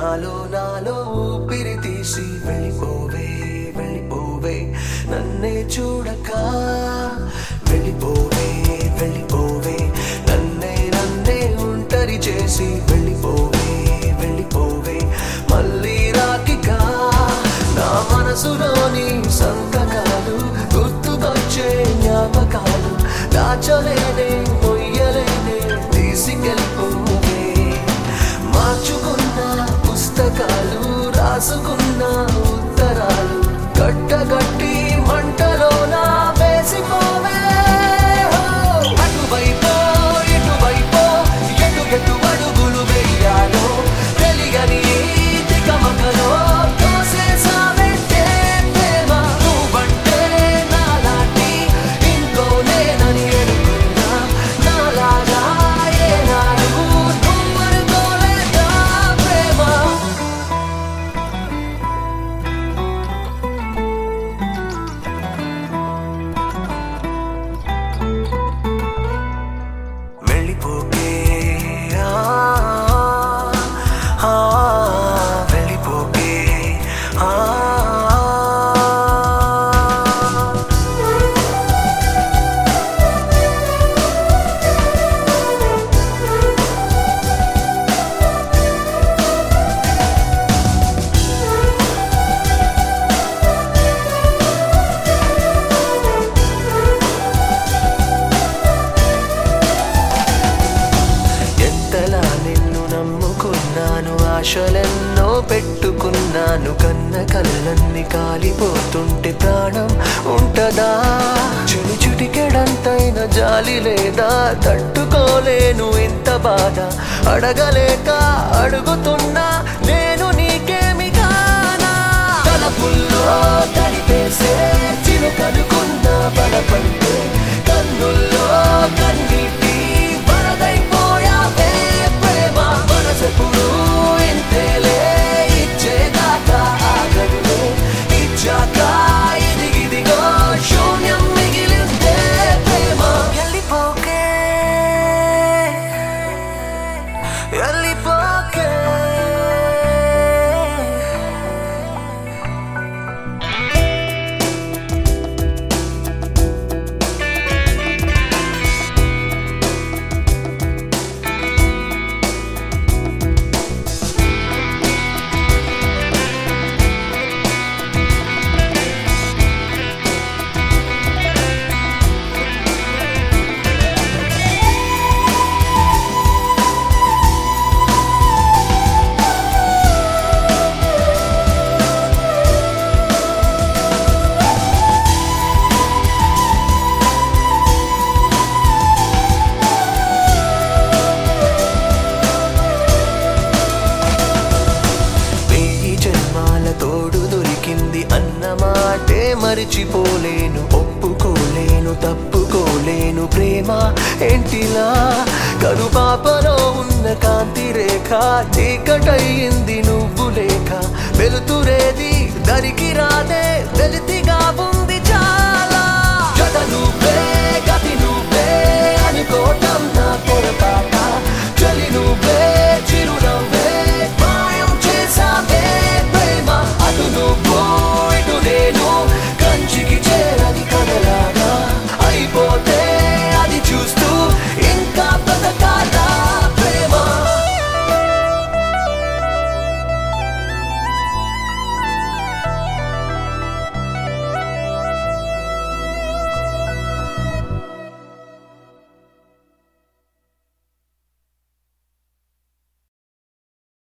నాలో నాలో ఊపిరి తీసి వెళ్ళిపోవే వెళ్ళిపోవే నన్నే చూడక వెళ్ళిపోవే వెళ్ళిపోవే నన్నే నన్నే ఒంటరి చేసి వెళ్ళిపోవే వెళ్ళిపోవే మళ్ళీ రాకిక నా మనసులోని సంతకాలు గుర్తుకొచ్చే జ్ఞాపకాలు దాచలేనే మొయ్యలేనే తీసుకెళ్ళిపోవే మార్చుకున్న పుస్తకాలు రాసుకున్న ఉత్తరాలు కట్టగట్టి మంటలోన వేసిపోవే అటువైపో ఇటువైపో ఎటు ఎటు అడుగులు వెయ్యాలో తెలియని ఈ తికమకలో తోసేసావంటే ప్రేమ నువ్వంటే నాలాంటి ఇంకో నేనని ఎరుకున్నా నాలాగా ఏనాడు నువ్వనుకోలేదా ప్రేమ వెళ్ళిపోకే ఆ, ఆ, వెళ్ళిపోకే ఆ. ఎంతలా నిన్ను నమ్ముకున్నాను ఆశలెన్నో పెట్టుకున్నాను కన్న కళ్ళన్ని కాలిపోతుంటే ప్రాణం ఉంటదా చెడు చుటికెడంతైన జాలి లేదా తట్టుకోలేను ఎంత బాధ అడగలేక అడుగుతున్నా నేను నీకేమి కానా తలపుల్లో తడిపేసే చిలుకనుకున్న బలపడితే కన్నుల్లో కన్నీటి వరదైపోయావే ప్రేమ మనసెప్పుడు ఇంతేలే ఇచ్చేదాకా ఆగదులే ఇచ్చాక ఇదిగిదిగో శూన్యం మిగిలిందే ప్రేమ వెళ్ళిపోకే వెళ్ళిపోకే వెయ్యి జన్మాల తోడు దొరికింది అన్న మాటే మరిచిపోలేను ఒప్పుకోలేను తప్పుకోలేను ప్రేమ ఏంటిలా కనుపాపలో ఉన్న కాంతి రేఖ చీకటయ్యింది నువ్వు లేక వెలుతురేది దరికి రాదే వెలితిగా ఉంది